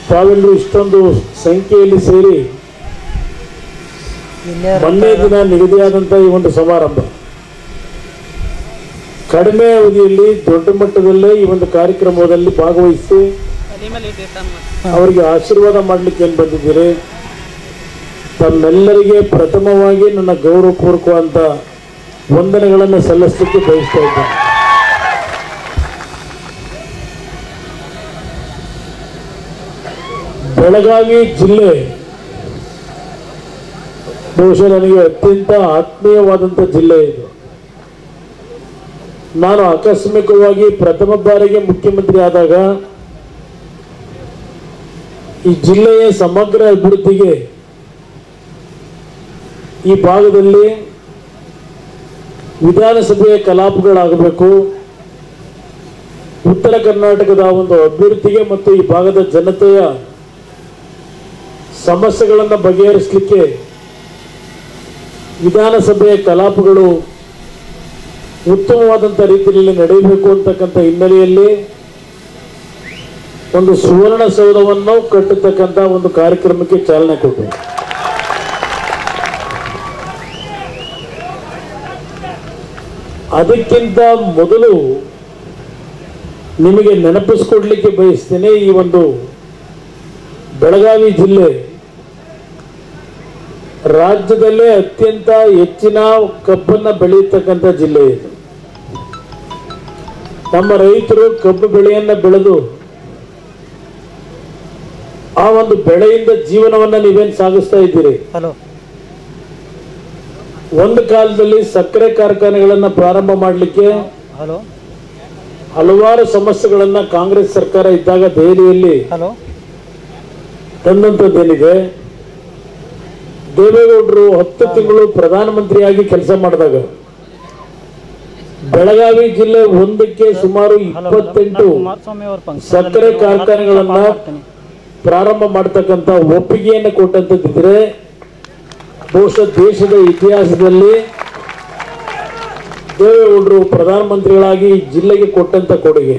ತಾವೆಲ್ಲರೂ ಇಷ್ಟೊಂದು ಸಂಖ್ಯೆಯಲ್ಲಿ ಸೇರಿ ಇಲ್ಲೇ ಮೊನ್ನೆ ದಿನ ನಿಗದಿಯಾದಂಥ ಈ ಒಂದು ಸಮಾರಂಭ ಕಡಿಮೆ ಅವಧಿಯಲ್ಲಿ ದೊಡ್ಡ ಮಟ್ಟದಲ್ಲೇ ಈ ಒಂದು ಕಾರ್ಯಕ್ರಮದಲ್ಲಿ ಭಾಗವಹಿಸಿ ಅವರಿಗೆ ಆಶೀರ್ವಾದ ಮಾಡಲಿಕ್ಕೆ ಏನು ಬಂದಿದ್ದೀರಿ ತಮ್ಮೆಲ್ಲರಿಗೆ ಪ್ರಥಮವಾಗಿ ನನ್ನ ಗೌರವಪೂರ್ವಕವಾದಂಥ ವಂದನೆಗಳನ್ನು ಸಲ್ಲಿಸಲಿಕ್ಕೆ ಬಯಸ್ತಾ ಇದ್ದೇನೆ ಬೆಳಗಾವಿ ಜಿಲ್ಲೆ ಬಹುಶಃ ನನಗೆ ಅತ್ಯಂತ ಆತ್ಮೀಯವಾದಂಥ ಜಿಲ್ಲೆ ಇದು ನಾನು ಆಕಸ್ಮಿಕವಾಗಿ ಪ್ರಥಮ ಬಾರಿಗೆ ಮುಖ್ಯಮಂತ್ರಿ ಆದಾಗ ಈ ಜಿಲ್ಲೆಯ ಸಮಗ್ರ ಅಭಿವೃದ್ಧಿಗೆ ಈ ಭಾಗದಲ್ಲಿ ವಿಧಾನಸಭೆಯ ಕಲಾಪಗಳಾಗಬೇಕು ಉತ್ತರ ಕರ್ನಾಟಕದ ಒಂದು ಅಭಿವೃದ್ಧಿಗೆ ಮತ್ತು ಈ ಭಾಗದ ಜನತೆಯ ಸಮಸ್ಯೆಗಳನ್ನು ಬಗೆಹರಿಸಲಿಕ್ಕೆ ವಿಧಾನಸಭೆಯ ಕಲಾಪಗಳು ಉತ್ತಮವಾದಂಥ ರೀತಿಯಲ್ಲಿ ನಡೆಯಬೇಕು ಅಂತಕ್ಕಂಥ ಹಿನ್ನೆಲೆಯಲ್ಲಿ ಒಂದು ಸುವರ್ಣ ಸೌಧವನ್ನು ಕಟ್ಟತಕ್ಕಂಥ ಒಂದು ಕಾರ್ಯಕ್ರಮಕ್ಕೆ ಚಾಲನೆ ಕೊಟ್ಟರು ಅದಕ್ಕಿಂತ ಮೊದಲು ನಿಮಗೆ ನೆನಪಿಸ್ಕೊಡ್ಲಿಕ್ಕೆ ಬಯಸ್ತೇನೆ ಈ ಒಂದು ಬೆಳಗಾವಿ ಜಿಲ್ಲೆ ರಾಜ್ಯದಲ್ಲೇ ಅತ್ಯಂತ ಹೆಚ್ಚಿನ ಕಬ್ಬನ್ನು ಬೆಳೆಯತಕ್ಕಂಥ ಜಿಲ್ಲೆ ಇದು ನಮ್ಮ ರೈತರು ಕಬ್ಬು ಬೆಳೆಯನ್ನ ಬೆಳೆದು ಆ ಒಂದು ಬೆಳೆಯಿಂದ ಜೀವನವನ್ನ ನೀವೇನ್ ಸಾಗಿಸ್ತಾ ಇದ್ದೀರಿ ಹಲೋ ಒಂದು ಕಾಲದಲ್ಲಿ ಸಕ್ಕರೆ ಕಾರ್ಖಾನೆಗಳನ್ನ ಪ್ರಾರಂಭ ಮಾಡಲಿಕ್ಕೆ ಹಲೋ ಹಲವಾರು ಸಮಸ್ಯೆಗಳನ್ನ ಕಾಂಗ್ರೆಸ್ ಸರ್ಕಾರ ಇದ್ದಾಗ ದೆಹಲಿಯಲ್ಲಿ ಹಲೋ ತಂದಂಥದ್ದೇನಿದೆ ದೇವೇಗೌಡರು ಹತ್ತು ತಿಂಗಳು ಪ್ರಧಾನಮಂತ್ರಿಯಾಗಿ ಕೆಲಸ ಮಾಡಿದಾಗ ಬೆಳಗಾವಿ ಜಿಲ್ಲೆ ಒಂದಕ್ಕೆ ಸುಮಾರು ಹಲೋ ಇಪ್ಪತ್ತೆಂಟು ಕುಮಾರಸ್ವಾಮಿ ಅವ್ರ ಫಂಕ್ಷನ್ ಸಕ್ಕರೆ ಕಾರ್ಖಾನೆಗಳನ್ನ ಪ್ರಾರಂಭ ಮಾಡ್ತಕ್ಕಂಥ ಒಪ್ಪಿಗೆಯನ್ನು ಕೊಟ್ಟಂತದ್ದಿದ್ರೆ ಬಹುಶಃ ದೇಶದ ಇತಿಹಾಸದಲ್ಲಿ ದೇವೇಗೌಡರು ಪ್ರಧಾನಮಂತ್ರಿಗಳಾಗಿ ಈ ಜಿಲ್ಲೆಗೆ ಕೊಟ್ಟಂತ ಕೊಡುಗೆ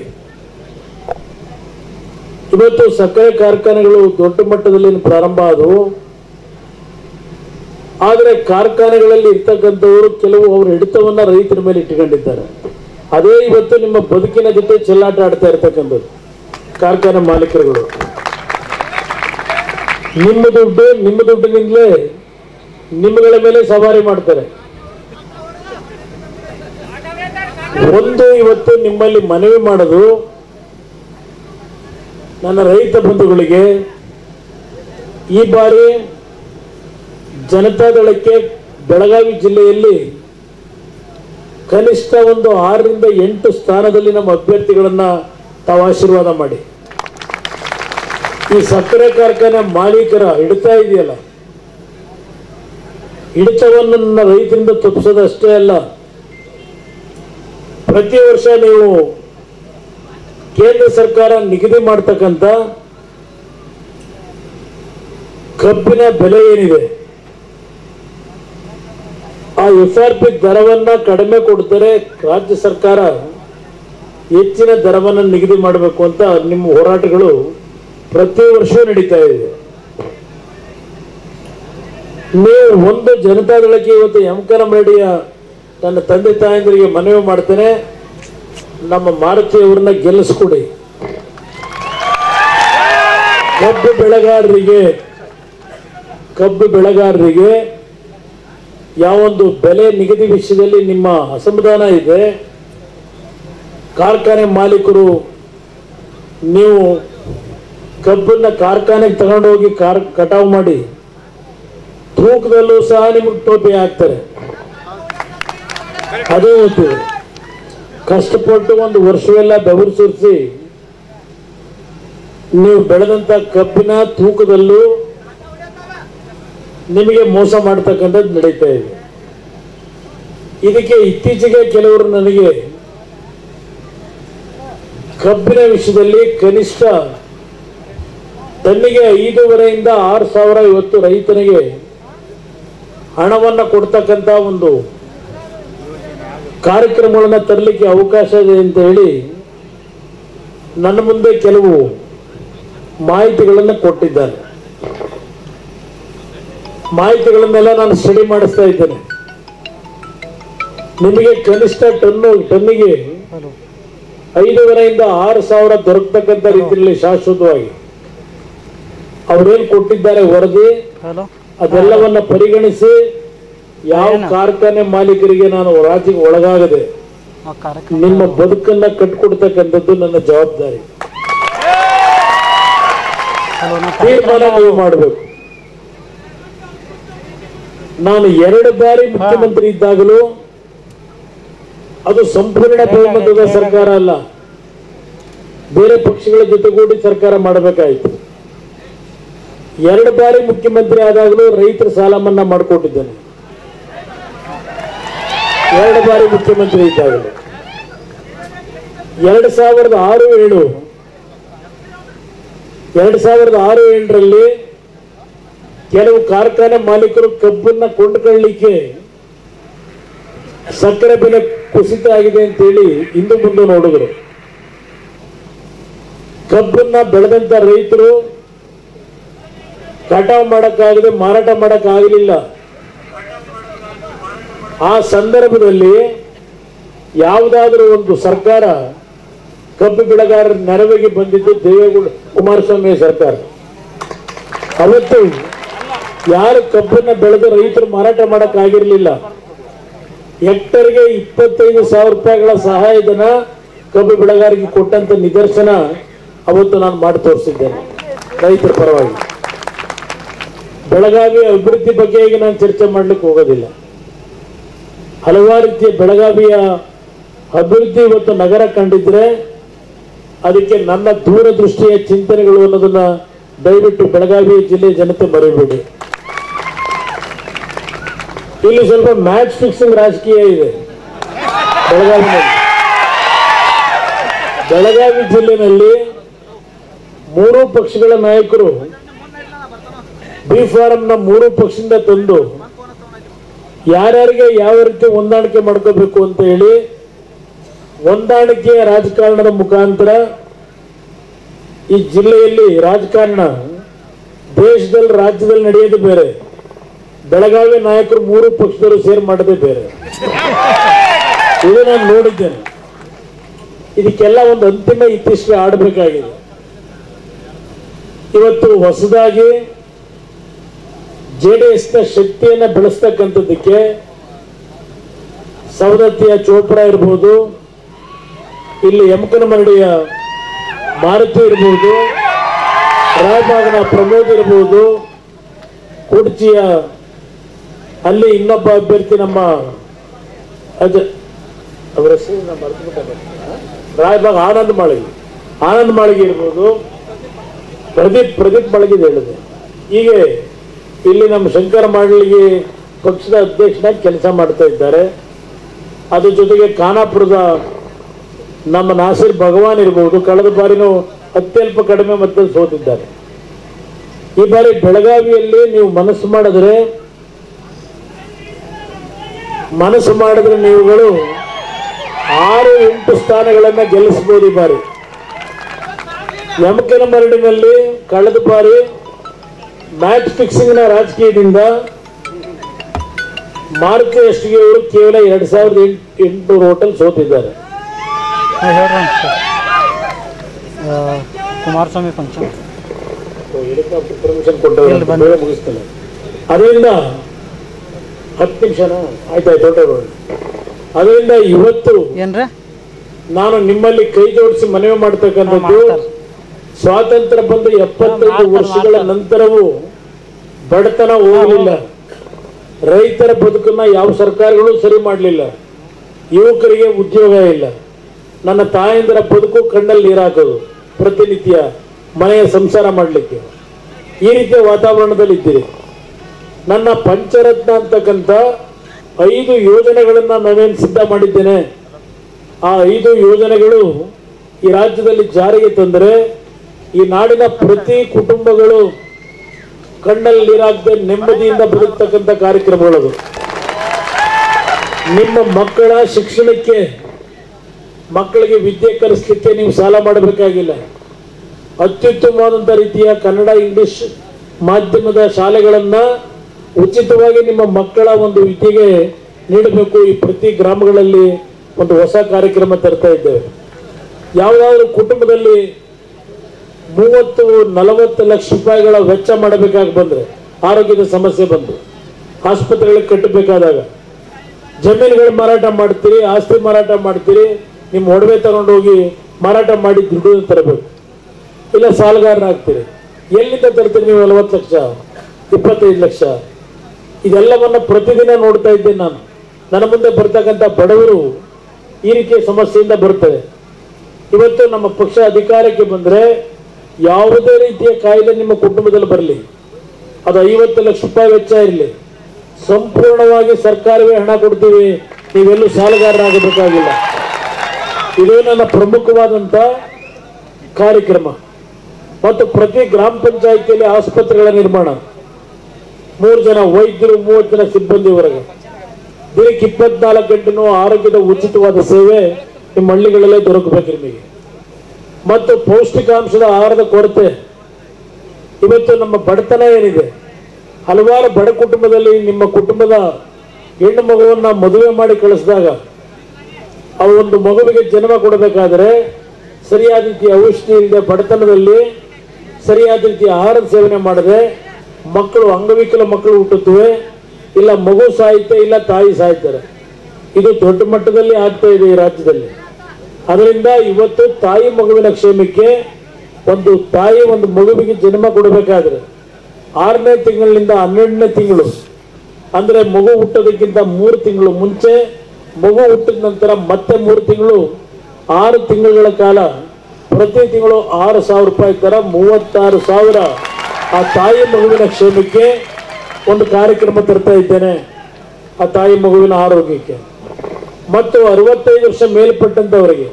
ಇವತ್ತು ಸಕ್ಕರೆ ಕಾರ್ಖಾನೆಗಳು ದೊಡ್ಡ ಮಟ್ಟದಲ್ಲಿ ಪ್ರಾರಂಭ ಆದವು ಆದರೆ ಕಾರ್ಖಾನೆಗಳಲ್ಲಿ ಇರ್ತಕ್ಕಂಥವರು ಕೆಲವು ಅವರ ಹಿಡಿತವನ್ನ ರೈತರ ಮೇಲೆ ಇಟ್ಟುಕೊಂಡಿದ್ದಾರೆ ಅದೇ ಇವತ್ತು ನಿಮ್ಮ ಬದುಕಿನ ಜೊತೆ ಚೆಲ್ಲಾಟ ಆಡ್ತಾ ಇರ್ತಕ್ಕಂಥದ್ದು ಕಾರ್ಖಾನೆ ಮಾಲೀಕರುಗಳು ನಿಮ್ಮ ದುಡ್ಡು ನಿಮ್ಮ ದುಡ್ಡಿನಿಂದಲೇ ನಿಮ್ಮಗಳ ಮೇಲೆ ಸವಾರಿ ಮಾಡ್ತಾರೆ ಒಂದು ಇವತ್ತು ನಿಮ್ಮಲ್ಲಿ ಮನವಿ ಮಾಡೋದು ನನ್ನ ರೈತ ಬಂಧುಗಳಿಗೆ ಈ ಬಾರಿ ಜನತಾದಳಕ್ಕೆ ಬೆಳಗಾವಿ ಜಿಲ್ಲೆಯಲ್ಲಿ ಕನಿಷ್ಠ ಒಂದು ಆರರಿಂದ ಎಂಟು ಸ್ಥಾನದಲ್ಲಿ ನಮ್ಮ ಅಭ್ಯರ್ಥಿಗಳನ್ನ ತಾವು ಆಶೀರ್ವಾದ ಮಾಡಿ ಈ ಸಕ್ಕರೆ ಕಾರ್ಖಾನೆ ಮಾಲೀಕರ ಹಿಡಿತಾ ಇದೆಯಲ್ಲ ಹಿಡಿತವನ್ನು ನನ್ನ ರೈತರಿಂದ ತಪ್ಪಿಸೋದಷ್ಟೇ ಅಲ್ಲ ಪ್ರತಿ ವರ್ಷ ನೀವು ಕೇಂದ್ರ ಸರ್ಕಾರ ನಿಗದಿ ಮಾಡ್ತಕ್ಕಂಥ ಕಬ್ಬಿನ ಬೆಲೆ ಏನಿದೆ ಆ ಎಫ್ ಆರ್ ಪಿ ದರವನ್ನ ಕಡಿಮೆ ಕೊಡ್ತಾರೆ ರಾಜ್ಯ ಸರ್ಕಾರ ಹೆಚ್ಚಿನ ದರವನ್ನು ನಿಗದಿ ಮಾಡಬೇಕು ಅಂತ ನಿಮ್ಮ ಹೋರಾಟಗಳು ಪ್ರತಿ ವರ್ಷ ನಡೀತಾ ಇದೆ ನೀವು ಒಂದು ಜನತಾದಳಕ್ಕೆ ಇವತ್ತು ಎಂ ರೆಡ್ಡಿಯ ತನ್ನ ತಂದೆ ತಾಯಂದಿರಿಗೆ ಮನವಿ ಮಾಡ್ತೇನೆ ನಮ್ಮ ಮಾರುತಿ ಅವ್ರನ್ನ ಗೆಲ್ಲಿಸ್ಕೊಡಿ ಕಬ್ಬು ಬೆಳೆಗಾರರಿಗೆ ಕಬ್ಬು ಬೆಳೆಗಾರರಿಗೆ ಯಾವೊಂದು ಬೆಲೆ ನಿಗದಿ ವಿಷಯದಲ್ಲಿ ನಿಮ್ಮ ಅಸಮಾಧಾನ ಇದೆ ಕಾರ್ಖಾನೆ ಮಾಲೀಕರು ನೀವು ಕಬ್ಬನ್ನ ಕಾರ್ಖಾನೆಗೆ ತಗೊಂಡೋಗಿ ಕಾರ್ ಕಟಾವು ಮಾಡಿ ತೂಕದಲ್ಲೂ ಸಹ ನಿಮಗೆ ಟೋಪಿ ಹಾಕ್ತಾರೆ ಅದೇ ಗೊತ್ತಿದೆ ಕಷ್ಟಪಟ್ಟು ಒಂದು ವರ್ಷವೆಲ್ಲ ಬೆವರು ಸುರಿಸಿ ನೀವು ಬೆಳೆದಂತ ಕಬ್ಬಿನ ತೂಕದಲ್ಲೂ ನಿಮಗೆ ಮೋಸ ಮಾಡ್ತಕ್ಕಂಥದ್ದು ನಡೀತಾ ಇದೆ ಇದಕ್ಕೆ ಇತ್ತೀಚೆಗೆ ಕೆಲವರು ನನಗೆ ಕಬ್ಬಿನ ವಿಷಯದಲ್ಲಿ ಕನಿಷ್ಠ ಟನ್ನಿಗೆ ಐದೂವರೆಯಿಂದ ಆರು ಸಾವಿರ ಇವತ್ತು ರೈತನಿಗೆ ಹಣವನ್ನು ಕೊಡ್ತಕ್ಕಂಥ ಒಂದು ಕಾರ್ಯಕ್ರಮಗಳನ್ನ ತರಲಿಕ್ಕೆ ಅವಕಾಶ ಇದೆ ಅಂತ ಹೇಳಿ ನನ್ನ ಮುಂದೆ ಕೆಲವು ಮಾಹಿತಿಗಳನ್ನು ಕೊಟ್ಟಿದ್ದಾರೆ ಮಾಹಿತಿಗಳನ್ನೆಲ್ಲ ನಾನು ಸ್ಟಡಿ ಮಾಡಿಸ್ತಾ ಇದ್ದೇನೆ ನಿಮಗೆ ಕನಿಷ್ಠ ಟನ್ನು ಟನ್ನಿಗೆ ಹಲೋ ಐದೂವರೆಯಿಂದ ಆರು ಸಾವಿರ ದೊರಕತಕ್ಕಂಥ ರೀತಿಯಲ್ಲಿ ಶಾಶ್ವತವಾಗಿ ಅವರೇನ್ ಕೊಟ್ಟಿದ್ದಾರೆ ವರದಿ ಹಲೋ ಅದೆಲ್ಲವನ್ನ ಪರಿಗಣಿಸಿ ಯಾವ ಏನು? ಕಾರ್ಖಾನೆ ಮಾಲೀಕರಿಗೆ ನಾನು ರಾಜಿಗೆ ಒಳಗಾಗದೆ ಆ ಕಾರ್ಯಕ್ರಮ ನಿಮ್ಮ ಬದುಕನ್ನ ಕಟ್ಕೊಡ್ತಕ್ಕಂಥದ್ದು ನನ್ನ ಜವಾಬ್ದಾರಿ ಹಲೋ ನಾ ತೀರ್ಮಾನ ನೀವು ಮಾಡಬೇಕು ನಾನು ಎರಡು ಬಾರಿ ಮುಖ್ಯಮಂತ್ರಿ ಇದ್ದಾಗಲೂ ಅದು ಸಂಪೂರ್ಣ ಬಹುಮತದ ಸರ್ಕಾರ ಅಲ್ಲ ಬೇರೆ ಪಕ್ಷಗಳ ಜೊತೆಗೂಡಿ ಸರ್ಕಾರ ಮಾಡಬೇಕಾಯಿತು ಎರಡು ಬಾರಿ ಮುಖ್ಯಮಂತ್ರಿ ಆದಾಗಲೂ ರೈತರ ಸಾಲ ಮನ್ನಾ ಮಾಡಿಕೊಟ್ಟಿದ್ದೇನೆ ಎರಡು ಬಾರಿ ಮುಖ್ಯಮಂತ್ರಿ ಇದ್ದಾಗಲೂ ಎರಡು ಸಾವಿರದ ಆರು ಏಳು ಎರಡು ಸಾವಿರದ ಆರು ಏಳರಲ್ಲಿ ಕೆಲವು ಕಾರ್ಖಾನೆ ಮಾಲೀಕರು ಕಬ್ಬನ್ನ ಕೊಂಡುಕೊಳ್ಳಲಿಕ್ಕೆ ಸಕ್ಕರೆ ಬೆಲೆ ಕುಸಿತ ಆಗಿದೆ ಅಂತೇಳಿ ಇಂದು ಮುಂದೆ ನೋಡಿದ್ರು ಕಬ್ಬನ್ನ ಬೆಳೆದಂತ ರೈತರು ಕಟಾವು ಮಾಡಕ್ಕಾಗದೆ ಮಾರಾಟ ಮಾಡಕ್ಕಾಗಲಿಲ್ಲ ಆ ಸಂದರ್ಭದಲ್ಲಿ ಯಾವುದಾದ್ರೂ ಒಂದು ಸರ್ಕಾರ ಕಬ್ಬು ಬೆಳೆಗಾರರ ನೆರವಿಗೆ ಬಂದಿದ್ದು ದೇವೇಗೌಡ ಕುಮಾರಸ್ವಾಮಿ ಸರ್ಕಾರ ಅವತ್ತು ಯಾರು ಕಬ್ಬನ್ನ ಬೆಳೆದು ರೈತರು ಮಾರಾಟ ಮಾಡಕ್ ಆಗಿರ್ಲಿಲ್ಲ ಹೆಕ್ಟರ್ಗೆ ಇಪ್ಪತ್ತೈದು ಸಾವಿರ ರೂಪಾಯಿಗಳ ಸಹಾಯಧನ ಕಬ್ಬು ಬೆಳೆಗಾರರಿಗೆ ಕೊಟ್ಟಂತ ನಿದರ್ಶನ ಅವತ್ತು ನಾನು ಮಾಡಿ ತೋರಿಸಿದ್ದೇನೆ ರೈತರ ಪರವಾಗಿ ಬೆಳಗಾವಿ ಅಭಿವೃದ್ಧಿ ಬಗ್ಗೆ ಈಗ ನಾನು ಚರ್ಚೆ ಮಾಡ್ಲಿಕ್ಕೆ ಹೋಗೋದಿಲ್ಲ ಹಲವಾರು ರೀತಿಯ ಬೆಳಗಾವಿಯ ಅಭಿವೃದ್ಧಿ ಇವತ್ತು ನಗರ ಕಂಡಿದ್ರೆ ಅದಕ್ಕೆ ನನ್ನ ದೂರದೃಷ್ಟಿಯ ಚಿಂತನೆಗಳು ಅನ್ನೋದನ್ನ ದಯವಿಟ್ಟು ಬೆಳಗಾವಿ ಜಿಲ್ಲೆಯ ಜನತೆ ಮರೆಯಬೇಡಿ ಇಲ್ಲಿ ಸ್ವಲ್ಪ ಮ್ಯಾಚ್ ಫಿಕ್ಸಿಂಗ್ ರಾಜಕೀಯ ಇದೆ ಬೆಳಗಾವಿನಲ್ಲಿ ಬೆಳಗಾವಿ ಜಿಲ್ಲೆನಲ್ಲಿ ಮೂರು ಪಕ್ಷಗಳ ನಾಯಕರು ಬಿ ಫಾರಂನ ಮೂರು ಪಕ್ಷದಿಂದ ತಂದು ಯಾರ್ಯಾರಿಗೆ ಯಾವ ರೀತಿ ಹೊಂದಾಣಿಕೆ ಮಾಡ್ಕೋಬೇಕು ಅಂತ ಹೇಳಿ ಹೊಂದಾಣಿಕೆಯ ರಾಜಕಾರಣದ ಮುಖಾಂತರ ಈ ಜಿಲ್ಲೆಯಲ್ಲಿ ರಾಜಕಾರಣ ದೇಶದಲ್ಲಿ ರಾಜ್ಯದಲ್ಲಿ ನಡೆಯೋದು ಬೇರೆ ಬೆಳಗಾವಿ ನಾಯಕರು ಮೂರು ಪಕ್ಷದವರು ಸೇರ್ ಮಾಡೋದೇ ಬೇರೆ ಇದು ನಾನು ನೋಡಿದ್ದೇನೆ ಇದಕ್ಕೆಲ್ಲ ಒಂದು ಅಂತಿಮ ಇತ್ತೀಚೆಗೆ ಆಡಬೇಕಾಗಿದೆ ಇವತ್ತು ಹೊಸದಾಗಿ ಜೆ ಡಿ ಎಸ್ನ ಶಕ್ತಿಯನ್ನ ಬೆಳೆಸ್ತಕ್ಕಂಥದ್ದಕ್ಕೆ ಸವದತ್ತಿಯ ಚೋಪ್ರಾ ಇರ್ಬೋದು ಇಲ್ಲಿ ಯಮಕನಮರಡಿಯ ಮಾರುತಿ ಇರ್ಬೋದು ರಾಯಬಾಗನ ಪ್ರಮೋದ್ ಇರ್ಬೋದು ಕುಡ್ಚಿಯ ಅಲ್ಲಿ ಇನ್ನೊಬ್ಬ ಅಭ್ಯರ್ಥಿ ನಮ್ಮ ಅಜ ಅವರ ಹೆಸರು ನಾನು ಮರೆತುಬಿಟ್ಟೆ. ರಾಯಬಾಗ್ ಆನಂದ್ ಮಾಳಿಗೆ ಆನಂದ್ ಮಾಳಿಗೆ ಇರ್ಬೋದು ಪ್ರದೀಪ್ ಪ್ರದೀಪ್ ಮಾಳಿಗೆ ಹೇಳಿದೆ ಹೀಗೆ ಇಲ್ಲಿ ನಮ್ಮ ಶಂಕರ ಮಾಡಲಿಗೆ ಪಕ್ಷದ ಅಧ್ಯಕ್ಷನಾಗಿ ಕೆಲಸ ಮಾಡ್ತಾ ಇದ್ದಾರೆ ಅದ್ರ ಜೊತೆಗೆ ಖಾನಾಪುರದ ನಮ್ಮ ನಾಸಿರ್ ಭಗವಾನ್ ಇರ್ಬೋದು ಕಳೆದ ಬಾರಿನೂ ಅತ್ಯಲ್ಪ ಕಡಿಮೆ ಮತದಲ್ಲಿ ಸೋತಿದ್ದಾರೆ ಈ ಬಾರಿ ಬೆಳಗಾವಿಯಲ್ಲಿ ನೀವು ಮನಸ್ಸು ಮಾಡಿದ್ರೆ ಮನಸ್ಸು ಮಾಡಿದ್ರೆ ನೀವುಗಳು ಆರು ಎಂಟು ಸ್ಥಾನಗಳನ್ನ ಗೆಲ್ಲಿಸಬಹುದು ಈ ಬಾರಿ ಯಮಕನ ಮರಡಿನಲ್ಲಿ ಕಳೆದ ಬಾರಿ ಮ್ಯಾಚ್ ಫಿಕ್ಸಿಂಗ್ನ ರಾಜಕೀಯದಿಂದ ಮಾರುತಿ ಎಷ್ಟಿಗೆ ಅವರು ಕೇವಲ ಎರಡ್ ಸಾವಿರದ ಎಂಟು ಎಂಟುನೂರು ಹೋಟೆಲ್ ಸೋತಿದ್ದಾರೆ ಹಾಂ ಹೇಳ್ರಿ ಸರ್ ಕುಮಾರಸ್ವಾಮಿ ಫಂಕ್ಷನ್ ಪರ್ಮಿಷನ್ ಕೊಟ್ಟವರು ಇಲ್ಲಿ ಬಂದು. ಬೇಗ ಮುಗಿಸ್ತೇನೆ ಅದರಿಂದ ಹತ್ತು ನಿಮಿಷನ ಆಯ್ತಾಯ್ತು ಹೊರಟೋಗೋಣ ಅದರಿಂದ ಇವತ್ತು ಏನ್ರಿ ನಾನು ನಿಮ್ಮಲ್ಲಿ ಕೈ ಜೋಡಿಸಿ ಮನವಿ ಮಾಡ್ತಕ್ಕಂಥದ್ದು ಮಾಡ್ತಾರೆ. ಸ್ವಾತಂತ್ರ್ಯ ಬಂದು ಎಪ್ಪತ್ತೈದು ಮಾಡ್ತಾರೆ, ವರ್ಷಗಳ ಮಾಡ್ತಾರೆ. ನಂತರವೂ ಬಡತನ ಹೋಗಲಿಲ್ಲ ರೈತರ ಬದುಕನ್ನ ಯಾವ ಸರ್ಕಾರಗಳು ಸರಿ ಮಾಡಲಿಲ್ಲ ಯುವಕರಿಗೆ ಉದ್ಯೋಗ ಇಲ್ಲ ನನ್ನ ತಾಯಂದಿರ ಬದುಕು ಕಣ್ಣಲ್ಲಿ ನೀರು ಹಾಕೋದು ಪ್ರತಿನಿತ್ಯ ಮನೆಯ ಸಂಸಾರ ಮಾಡಲಿಕ್ಕೆ ಈ ರೀತಿಯ ವಾತಾವರಣದಲ್ಲಿ ಇದ್ದೀರಿ ನನ್ನ ಪಂಚರತ್ನ ಅಂತಕ್ಕಂಥ ಐದು ಯೋಜನೆಗಳನ್ನ ನಾವೇನು ಸಿದ್ಧ ಮಾಡಿದ್ದೇನೆ ಆ ಐದು ಯೋಜನೆಗಳು ಈ ರಾಜ್ಯದಲ್ಲಿ ಜಾರಿಗೆ ತಂದರೆ ಈ ನಾಡಿನ ಪ್ರತಿ ಕುಟುಂಬಗಳು ಕಣ್ಣಲ್ಲಿ ನೀರಾಗದೆ ನೆಮ್ಮದಿಯಿಂದ ಬದುಕ್ತಕ್ಕಂಥ ಕಾರ್ಯಕ್ರಮಗಳದು ನಿಮ್ಮ ಮಕ್ಕಳ ಶಿಕ್ಷಣಕ್ಕೆ ಮಕ್ಕಳಿಗೆ ವಿದ್ಯೆ ಕಲಿಸ್ಲಿಕ್ಕೆ ನೀವು ಸಾಲ ಮಾಡಬೇಕಾಗಿಲ್ಲ ಅತ್ಯುತ್ತಮವಾದಂಥ ರೀತಿಯ ಕನ್ನಡ ಇಂಗ್ಲಿಷ್ ಮಾಧ್ಯಮದ ಶಾಲೆಗಳನ್ನು ಉಚಿತವಾಗಿ ನಿಮ್ಮ ಮಕ್ಕಳ ಒಂದು ವಿದ್ಯೆಗೆ ನೀಡಬೇಕು ಈ ಪ್ರತಿ ಗ್ರಾಮಗಳಲ್ಲಿ ಒಂದು ಹೊಸ ಕಾರ್ಯಕ್ರಮ ತರ್ತಾ ಇದ್ದೇವೆ ಯಾವುದಾದ್ರೂ ಕುಟುಂಬದಲ್ಲಿ ಮೂವತ್ತು ನಲವತ್ತು ಲಕ್ಷ ರೂಪಾಯಿಗಳ ವೆಚ್ಚ ಮಾಡಬೇಕಾಗಿ ಬಂದರೆ ಆರೋಗ್ಯದ ಸಮಸ್ಯೆ ಬಂದು ಆಸ್ಪತ್ರೆಗಳಿಗೆ ಕಟ್ಟಬೇಕಾದಾಗ ಜಮೀನುಗಳು ಮಾರಾಟ ಮಾಡ್ತೀರಿ ಆಸ್ತಿ ಮಾರಾಟ ಮಾಡ್ತೀರಿ ನಿಮ್ಮ ಒಡವೆ ತಗೊಂಡೋಗಿ ಮಾರಾಟ ಮಾಡಿ ದುಡ್ಡು ತರಬೇಕು ಇಲ್ಲ ಸಾಲಗಾರರಾಗ್ತೀರಿ ಎಲ್ಲಿಂದ ತರ್ತೀರಿ ನೀವು ನಲವತ್ತು ಲಕ್ಷ ಇಪ್ಪತ್ತೈದು ಲಕ್ಷ ಇದೆಲ್ಲವನ್ನ ಪ್ರತಿದಿನ ನೋಡ್ತಾ ಇದ್ದೇನೆ ನಾನು ನನ್ನ ಮುಂದೆ ಬರ್ತಕ್ಕಂಥ ಬಡವರು ಈ ರೀತಿಯ ಸಮಸ್ಯೆಯಿಂದ ಬರ್ತದೆ ಇವತ್ತು ನಮ್ಮ ಪಕ್ಷ ಅಧಿಕಾರಕ್ಕೆ ಬಂದರೆ ಯಾವುದೇ ರೀತಿಯ ಕಾಯಿಲೆ ನಿಮ್ಮ ಕುಟುಂಬದಲ್ಲಿ ಬರಲಿ ಅದು ಐವತ್ತು ಲಕ್ಷ ರೂಪಾಯಿ ವೆಚ್ಚ ಇರಲಿ ಸಂಪೂರ್ಣವಾಗಿ ಸರ್ಕಾರವೇ ಹಣ ಕೊಡ್ತೀವಿ ನೀವೆಲ್ಲೂ ಸಾಲಗಾರರಾಗಬೇಕಾಗಿಲ್ಲ ಇದು ನನ್ನ ಪ್ರಮುಖವಾದಂಥ ಕಾರ್ಯಕ್ರಮ ಮತ್ತು ಪ್ರತಿ ಗ್ರಾಮ ಪಂಚಾಯಿತಿಯಲ್ಲಿ ಆಸ್ಪತ್ರೆಗಳ ನಿರ್ಮಾಣ ಮೂರು ಜನ ವೈದ್ಯರು ಮೂವತ್ತು ಜನ ಸಿಬ್ಬಂದಿವರೆಗೆ ದಿನಕ್ಕೆ ಇಪ್ಪತ್ನಾಲ್ಕು ಗಂಟೆನೂ ಆರೋಗ್ಯದ ಉಚಿತವಾದ ಸೇವೆ ನಿಮ್ಮ ಹಳ್ಳಿಗಳಲ್ಲೇ ದೊರಕಬೇಕು ನಿಮಗೆ ಮತ್ತು ಪೌಷ್ಟಿಕಾಂಶದ ಆಹಾರದ ಕೊರತೆ ಇವತ್ತು ನಮ್ಮ ಬಡತನ ಏನಿದೆ ಹಲವಾರು ಬಡ ಕುಟುಂಬದಲ್ಲಿ ನಿಮ್ಮ ಕುಟುಂಬದ ಹೆಣ್ಣು ಮಗುವನ್ನ ಮದುವೆ ಮಾಡಿ ಕಳಿಸಿದಾಗ ಆ ಒಂದು ಮಗುವಿಗೆ ಜನ್ಮ ಕೊಡಬೇಕಾದ್ರೆ ಸರಿಯಾದ ರೀತಿಯ ಔಷಧಿ ಇಲ್ಲದೆ ಬಡತನದಲ್ಲಿ ಸರಿಯಾದ ರೀತಿಯ ಆಹಾರದ ಸೇವನೆ ಮಾಡದೆ ಮಕ್ಕಳು ಅಂಗವಿಕಲ ಮಕ್ಕಳು ಹುಟ್ಟುತ್ತವೆ ಇಲ್ಲ ಮಗು ಸಾಯುತ್ತೆ ಇಲ್ಲ ತಾಯಿ ಸಾಯ್ತಾರೆ ಇದು ದೊಡ್ಡ ಮಟ್ಟದಲ್ಲಿ ಆಗ್ತಾ ಇದೆ ಈ ರಾಜ್ಯದಲ್ಲಿ ಅದರಿಂದ ಇವತ್ತು ತಾಯಿ ಮಗುವಿನ ಕ್ಷೇಮಕ್ಕೆ ಒಂದು ತಾಯಿ ಒಂದು ಮಗುವಿಗೆ ಜನ್ಮ ಕೊಡಬೇಕಾದ್ರೆ ಆರನೇ ತಿಂಗಳಿನಿಂದ ಹನ್ನೆರಡನೇ ತಿಂಗಳು ಅಂದ್ರೆ ಮಗು ಹುಟ್ಟೋದಕ್ಕಿಂತ ಮೂರು ತಿಂಗಳು ಮುಂಚೆ ಮಗು ಹುಟ್ಟಿದ ನಂತರ ಮತ್ತೆ ಮೂರು ತಿಂಗಳು ಆರು ತಿಂಗಳುಗಳ ಕಾಲ ಪ್ರತಿ ತಿಂಗಳು ಆರು ಸಾವಿರ ರೂಪಾಯಿ ತರ ಮೂವತ್ತಾರು ಸಾವಿರ ಆ ತಾಯಿ ಮಗುವಿನ ಕ್ಷೇಮಕ್ಕೆ ಒಂದು ಕಾರ್ಯಕ್ರಮ ತರ್ತಾ ಇದ್ದೇನೆ ಆ ತಾಯಿ ಮಗುವಿನ ಆರೋಗ್ಯಕ್ಕೆ ಮತ್ತು ಅರವತ್ತೈದು ವರ್ಷ ಮೇಲ್ಪಟ್ಟಂತವರಿಗೆ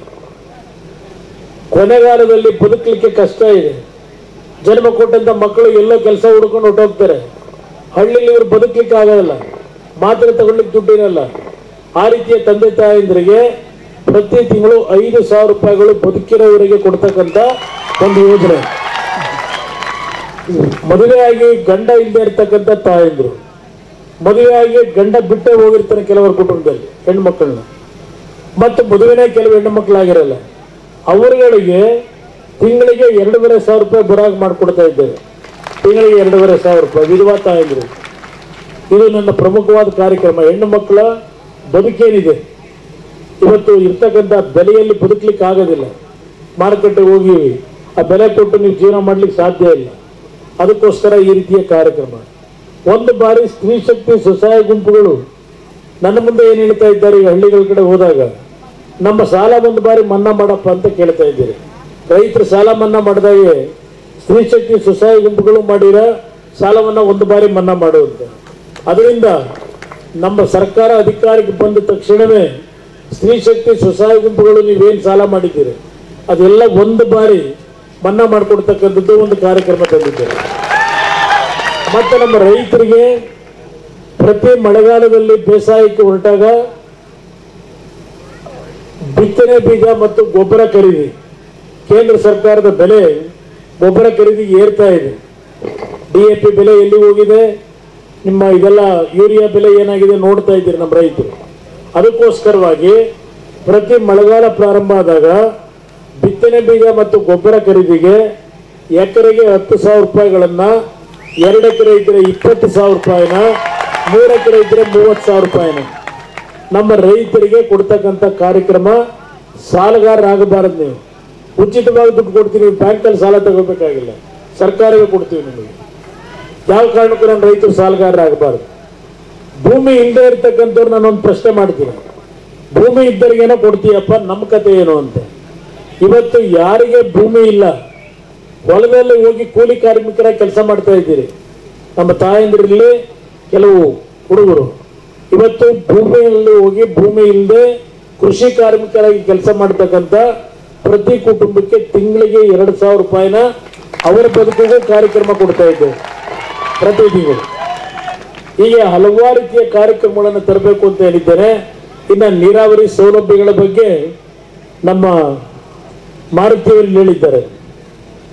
ಕೊನೆಗಾಲದಲ್ಲಿ ಬದುಕಲಿಕ್ಕೆ ಕಷ್ಟ ಇದೆ ಜನ್ಮ ಕೊಟ್ಟಂತ ಮಕ್ಕಳು ಎಲ್ಲೋ ಕೆಲಸ ಹುಡ್ಕೊಂಡು ಹೊಟ್ಟೋಗ್ತಾರೆ ಹಳ್ಳಿಲಿ ಇವರು ಬದುಕಲಿಕ್ಕೆ ಆಗೋದಿಲ್ಲ ಮಾತ್ರೆ ತಗೊಳ್ಳಿಕ್ಕೆ ದುಡ್ಡಿರಲ್ಲ ಆ ರೀತಿಯ ತಂದೆ ತಾಯಂದ್ರಿಗೆ ಪ್ರತಿ ತಿಂಗಳು ಐದು ಸಾವಿರ ರೂಪಾಯಿಗಳು ಬದುಕಿರೋವರಿಗೆ ಕೊಡ್ತಕ್ಕಂಥ ಒಂದು ಯೋಜನೆ ಮದುವೆಯಾಗಿ ಗಂಡ ಇಲ್ಲದೆ ಇರ್ತಕ್ಕಂಥ ತಾಯಂದ್ರು ಮದುವೆಯಾಗಿ ಗಂಡ ಬಿಟ್ಟೇ ಹೋಗಿರ್ತಾನೆ ಕೆಲವರ ಕುಟುಂಬದಲ್ಲಿ ಹೆಣ್ಮಕ್ಳನ್ನ ಮತ್ತು ಮದುವೆನೇ ಕೆಲವು ಹೆಣ್ಣು ಮಕ್ಕಳಾಗಿರಲ್ಲ ಅವರುಗಳಿಗೆ ತಿಂಗಳಿಗೆ ಎರಡೂವರೆ ಸಾವಿರ ರೂಪಾಯಿ ಬರಾಗ್ ಮಾಡಿಕೊಡ್ತಾ ಇದ್ದೇವೆ ತಿಂಗಳಿಗೆ ಎರಡೂವರೆ ಸಾವಿರ ರೂಪಾಯಿ ವಿಧವಾ ತಾಯಂದ್ರು ಇದು ನನ್ನ ಪ್ರಮುಖವಾದ ಕಾರ್ಯಕ್ರಮ ಹೆಣ್ಣು ಮಕ್ಕಳ ಬದುಕೇನಿದೆ ಇವತ್ತು ಇರ್ತಕ್ಕಂಥ ಬೆಲೆಯಲ್ಲಿ ಬದುಕಲಿಕ್ಕೆ ಆಗೋದಿಲ್ಲ ಮಾರುಕಟ್ಟೆಗೆ ಹೋಗಿ ಆ ಬೆಲೆ ಕೊಟ್ಟು ನೀವು ಜೀವನ ಮಾಡ್ಲಿಕ್ಕೆ ಸಾಧ್ಯ ಇಲ್ಲ ಅದಕ್ಕೋಸ್ಕರ ಈ ರೀತಿಯ ಕಾರ್ಯಕ್ರಮ ಒಂದು ಬಾರಿ ಸ್ತ್ರೀ ಶಕ್ತಿ ಸ್ವಸಹಾಯ ಗುಂಪುಗಳು ನನ್ನ ಮುಂದೆ ಏನು ಹೇಳ್ತಾ ಇದ್ದಾರೆ ಈ ಹಳ್ಳಿಗಳ ಕಡೆ ಹೋದಾಗ ನಮ್ಮ ಸಾಲ ಒಂದು ಬಾರಿ ಮನ್ನಾ ಮಾಡಪ್ಪ ಅಂತ ಕೇಳ್ತಾ ಇದ್ದೀರಿ ರೈತರು ಸಾಲ ಮನ್ನಾ ಮಾಡಿದಾಗೆ ಸ್ತ್ರೀ ಶಕ್ತಿ ಸ್ವಸಹಾಯ ಗುಂಪುಗಳು ಮಾಡಿರ ಸಾಲವನ್ನ ಒಂದು ಬಾರಿ ಮನ್ನಾ ಮಾಡುವಂತ ಅದರಿಂದ ನಮ್ಮ ಸರ್ಕಾರ ಅಧಿಕಾರಕ್ಕೆ ಬಂದ ತಕ್ಷಣವೇ ಸ್ತ್ರೀ ಶಕ್ತಿ ಸ್ವಸಹಾಯ ಗುಂಪುಗಳು ನೀವೇನು ಸಾಲ ಮಾಡಿದ್ದೀರಿ ಅದೆಲ್ಲ ಒಂದು ಬಾರಿ ಮನ್ನಾ ಮಾಡಿಕೊಡ್ತಕ್ಕಂಥದ್ದು ಒಂದು ಕಾರ್ಯಕ್ರಮ ತಂದಿದ್ದೇವೆ ಮತ್ತು ನಮ್ಮ ರೈತರಿಗೆ ಪ್ರತಿ ಮಳೆಗಾಲದಲ್ಲಿ ಬೇಸಾಯಕ್ಕೆ ಹೊರಟಾಗ ಬಿತ್ತನೆ ಬೀಜ ಮತ್ತು ಗೊಬ್ಬರ ಖರೀದಿ ಕೇಂದ್ರ ಸರ್ಕಾರದ ಬೆಲೆ ಗೊಬ್ಬರ ಖರೀದಿ ಏರ್ತಾ ಇದೆ ಡಿ ಎ ಪಿ ಬೆಲೆ ಎಲ್ಲಿ ಹೋಗಿದೆ ನಿಮ್ಮ ಇದೆಲ್ಲ ಯೂರಿಯಾ ಬೆಲೆ ಏನಾಗಿದೆ ನೋಡ್ತಾ ಇದ್ದೀರಿ ನಮ್ಮ ರೈತರು ಅದಕ್ಕೋಸ್ಕರವಾಗಿ ಪ್ರತಿ ಮಳೆಗಾಲ ಪ್ರಾರಂಭ ಆದಾಗ ಬಿತ್ತನೆ ಬೀಜ ಮತ್ತು ಗೊಬ್ಬರ ಖರೀದಿಗೆ ಎಕರೆಗೆ ಹತ್ತು ಸಾವಿರ ರೂಪಾಯಿಗಳನ್ನ ಎರಡು ಎಕರೆ ಇದ್ರೆ ಇಪ್ಪತ್ತು ಸಾವಿರ ರೂಪಾಯಿನ ಮೂರು ಎಕರೆ ಇದ್ರೆ ಮೂವತ್ತು ಸಾವಿರ ರೂಪಾಯಿನ ನಮ್ಮ ರೈತರಿಗೆ ಕೊಡ್ತಕ್ಕಂಥ ಕಾರ್ಯಕ್ರಮ ಸಾಲಗಾರರಾಗಬಾರದು ನೀವು ಉಚಿತವಾಗಿ ದುಡ್ಡು ಕೊಡ್ತೀವಿ ಬ್ಯಾಂಕಲ್ಲಿ ಸಾಲ ತಗೋಬೇಕಾಗಿಲ್ಲ ಸರ್ಕಾರವೇ ಕೊಡ್ತೀವಿ ನಿಮಗೆ ಯಾವ ಕಾರಣಕ್ಕೂ ನನ್ನ ರೈತರು ಸಾಲಗಾರರಾಗಬಾರ್ದು ಭೂಮಿ ಇಲ್ಲದೆ ಇರ್ತಕ್ಕಂಥವ್ರು ನಾನೊಂದು ಪ್ರಶ್ನೆ ಮಾಡ್ತೀನಿ ಭೂಮಿ ಇದ್ದರಿಗೇನೋ ಕೊಡ್ತೀಯಪ್ಪ ನಮ್ಮ ಕತೆ ಏನು ಅಂತ ಇವತ್ತು ಯಾರಿಗೆ ಭೂಮಿ ಇಲ್ಲ ಹೊಲದಲ್ಲಿ ಹೋಗಿ ಕೂಲಿ ಕಾರ್ಮಿಕರಾಗಿ ಕೆಲಸ ಮಾಡ್ತಾ ಇದ್ದೀರಿ ನಮ್ಮ ತಾಯಂದಿರಲ್ಲಿ ಕೆಲವು ಹುಡುಗರು ಇವತ್ತು ಭೂಮಿಯಲ್ಲಿ ಹೋಗಿ ಭೂಮಿ ಇಲ್ಲದೆ ಕೃಷಿ ಕಾರ್ಮಿಕರಾಗಿ ಕೆಲಸ ಮಾಡ್ತಕ್ಕಂಥ ಪ್ರತಿ ಕುಟುಂಬಕ್ಕೆ ತಿಂಗಳಿಗೆ ಎರಡು ಸಾವಿರ ರೂಪಾಯಿನ ಅವರ ಬದುಕಿಗೂ ಕಾರ್ಯಕ್ರಮ ಕೊಡ್ತಾ ಇದ್ದೇವೆ ಪ್ರತಿ ತಿಂಗಳು ಹೀಗೆ ಹಲವಾರು ರೀತಿಯ ಕಾರ್ಯಕ್ರಮಗಳನ್ನು ತರಬೇಕು ಅಂತ ಹೇಳಿದ್ದೇನೆ ಇನ್ನು ನೀರಾವರಿ ಸೌಲಭ್ಯಗಳ ಬಗ್ಗೆ ನಮ್ಮ ಮಾರುತಿಯವರು ಹೇಳಿದ್ದಾರೆ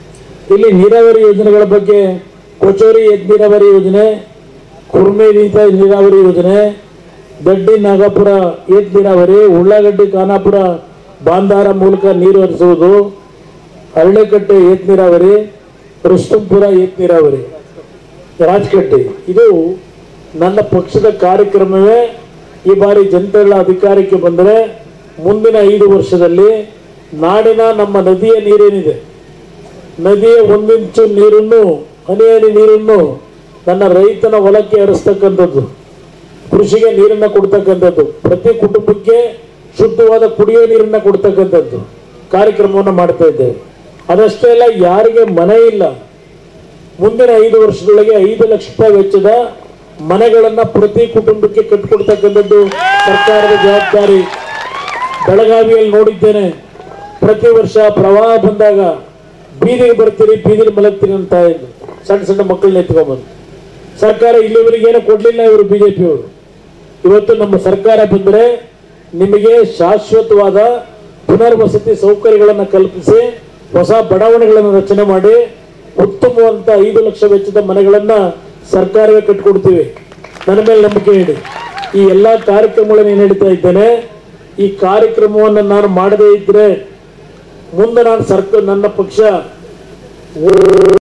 ಇಲ್ಲಿ ನೀರಾವರಿ ಯೋಜನೆಗಳ ಬಗ್ಗೆ ಕೊಚೋರಿ ಎದ್ ನೀರಾವರಿ ಯೋಜನೆ ಕುರ್ಮೆ ನೀತ ನೀರಾವರಿ ಯೋಜನೆ ದಡ್ಡಿ ನಾಗಪುರ ಏತ್ ನೀರಾವರಿ ಉಳ್ಳಾಗಡ್ಡಿ ಖಾನಾಪುರ ಬಾಂದಾರ ಮೂಲಕ ನೀರು ಹರಿಸುವುದು ಅರಳೆಕಟ್ಟೆ ಏತ್ ನೀರಾವರಿ ರುಸ್ತಂಪುರ ಏತ್ ನೀರಾವರಿ ರಾಜಕಟ್ಟೆ ಇದು ನನ್ನ ಪಕ್ಷದ ಕಾರ್ಯಕ್ರಮವೇ ಈ ಬಾರಿ ಜನತೆಗಳ ಅಧಿಕಾರಕ್ಕೆ ಬಂದರೆ ಮುಂದಿನ ಐದು ವರ್ಷದಲ್ಲಿ ನಾಡಿನ ನಮ್ಮ ನದಿಯ ನೀರೇನಿದೆ ನದಿಯ ಒಂದಿಂಚು ನೀರನ್ನು ಹನಿ ಹನಿ ನೀರನ್ನು ನನ್ನ ರೈತನ ಹೊಲಕ್ಕೆ ಹರಿಸ್ತಕ್ಕಂಥದ್ದು ಕೃಷಿಗೆ ನೀರನ್ನು ಕೊಡ್ತಕ್ಕಂಥದ್ದು ಪ್ರತಿ ಕುಟುಂಬಕ್ಕೆ ಶುದ್ಧವಾದ ಕುಡಿಯೋ ನೀರನ್ನ ಕೊಡ್ತಕ್ಕಂಥದ್ದು ಕಾರ್ಯಕ್ರಮವನ್ನು ಮಾಡ್ತಾ ಇದ್ದೇವೆ ಅದಷ್ಟೇ ಅಲ್ಲ ಯಾರಿಗೆ ಮನೆ ಇಲ್ಲ ಮುಂದಿನ ಐದು ವರ್ಷದೊಳಗೆ ಐದು ಲಕ್ಷ ರೂಪಾಯಿ ವೆಚ್ಚದ ಮನೆಗಳನ್ನ ಪ್ರತಿ ಕುಟುಂಬಕ್ಕೆ ಕಟ್ಟಿಕೊಡ್ತಕ್ಕಂಥದ್ದು ಸರ್ಕಾರದ ಜವಾಬ್ದಾರಿ ಬೆಳಗಾವಿಯಲ್ಲಿ ನೋಡಿದ್ದೇನೆ ಪ್ರತಿ ವರ್ಷ ಪ್ರವಾಹ ಬಂದಾಗ ಬೀದಿಗೆ ಬರ್ತೀರಿ ಬೀದಿಗೆ ಮಲಗ್ತೀರಿ ಅಂತ ಇದ್ದು ಸಣ್ಣ ಸಣ್ಣ ಮಕ್ಕಳನ್ನ ಎತ್ಕೊಂಡ್ಬಂದು ಸರ್ಕಾರ ಇಲ್ಲಿವರೆಗೆ ಏನು ಕೊಡ್ಲಿಲ್ಲ ಇವರು ಬಿಜೆಪಿಯವರು ಇವತ್ತು ನಮ್ಮ ಸರ್ಕಾರ ಬಂದರೆ ನಿಮಗೆ ಶಾಶ್ವತವಾದ ಪುನರ್ವಸತಿ ಸೌಕರ್ಯಗಳನ್ನು ಕಲ್ಪಿಸಿ ಹೊಸ ಬಡಾವಣೆಗಳನ್ನು ರಚನೆ ಮಾಡಿ ಉತ್ತಮವಂತ ಐದು ಲಕ್ಷ ವೆಚ್ಚದ ಮನೆಗಳನ್ನ ಸರ್ಕಾರವೇ ಕಟ್ಟಿಕೊಡ್ತೀವಿ ನನ್ನ ಮೇಲೆ ನಂಬಿಕೆ ಇಡಿ ಈ ಎಲ್ಲಾ ಕಾರ್ಯಕ್ರಮಗಳನ್ನು ಏನು ನಡೀತಾ ಇದ್ದೇನೆ ಈ ಕಾರ್ಯಕ್ರಮವನ್ನು ನಾನು ಮಾಡದೇ ಇದ್ರೆ ಮುಂದೆ ನಾನು ಸರ್ಕಾರ ನನ್ನ ಪಕ್ಷ